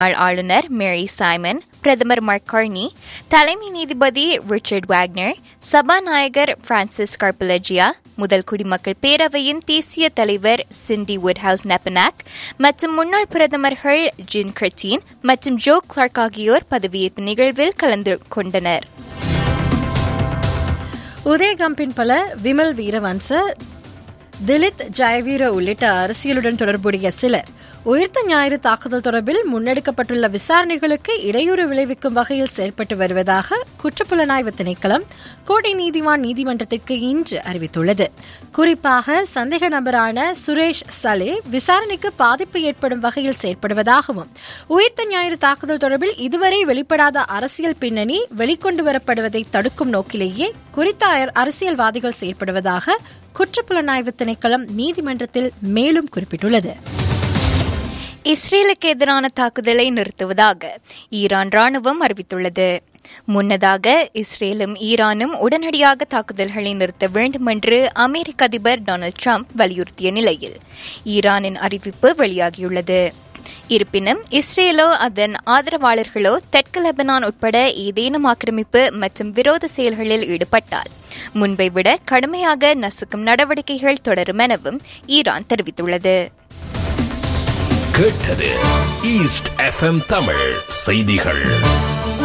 முன்னாள் ஆளுநர் மேரி சைமன் பிரதமர் மர்கார்னி தலைமை நீதிபதி ரிச்சர்ட் வாக்னர் சபாநாயகர் பிரான்சிஸ் கார்பலஜியா முதல் குடிமக்கள் பேரவையின் தேசிய தலைவர் சிண்டி வுட்ஹவுஸ் நெப்பனாக் மற்றும் முன்னாள் பிரதமர்கள் ஜின் கிரட்டீன் மற்றும் ஜோ கிளார்க் ஆகியோர் பதவியேற்பு நிகழ்வில் கலந்து கொண்டனர் உதயகம்பின் பல விமல் வீரவன்ச திலித் ஜெயவீர உள்ளிட்ட அரசியலுடன் தொடர்புடைய சிலர் உயிர்த்த ஞாயிறு தாக்குதல் தொடர்பில் முன்னெடுக்கப்பட்டுள்ள விசாரணைகளுக்கு இடையூறு விளைவிக்கும் வகையில் செயல்பட்டு வருவதாக குற்றப்புலனாய்வு திணைக்களம் கோட்டை நீதிவான் நீதிமன்றத்திற்கு இன்று அறிவித்துள்ளது குறிப்பாக சந்தேக நபரான சுரேஷ் சலே விசாரணைக்கு பாதிப்பு ஏற்படும் வகையில் செயற்படுவதாகவும் உயிர்த்த ஞாயிறு தாக்குதல் தொடர்பில் இதுவரை வெளிப்படாத அரசியல் பின்னணி வெளிக்கொண்டு வரப்படுவதை தடுக்கும் நோக்கிலேயே குறித்த அரசியல்வாதிகள் செயற்படுவதாக குற்றப்புலனாய்வு திணைக்களம் நீதிமன்றத்தில் மேலும் குறிப்பிட்டுள்ளது இஸ்ரேலுக்கு எதிரான தாக்குதலை நிறுத்துவதாக ஈரான் ராணுவம் அறிவித்துள்ளது முன்னதாக இஸ்ரேலும் ஈரானும் உடனடியாக தாக்குதல்களை நிறுத்த வேண்டும் என்று அமெரிக்க அதிபர் டொனால்டு டிரம்ப் வலியுறுத்திய நிலையில் ஈரானின் அறிவிப்பு வெளியாகியுள்ளது இருப்பினும் இஸ்ரேலோ அதன் ஆதரவாளர்களோ தெற்கு லெபனான் உட்பட ஏதேனும் ஆக்கிரமிப்பு மற்றும் விரோத செயல்களில் ஈடுபட்டால் முன்பை விட கடுமையாக நசுக்கும் நடவடிக்கைகள் தொடரும் எனவும் ஈரான் தெரிவித்துள்ளது கேட்டது ஈஸ்ட் எஃப்எம் தமிழ் செய்திகள்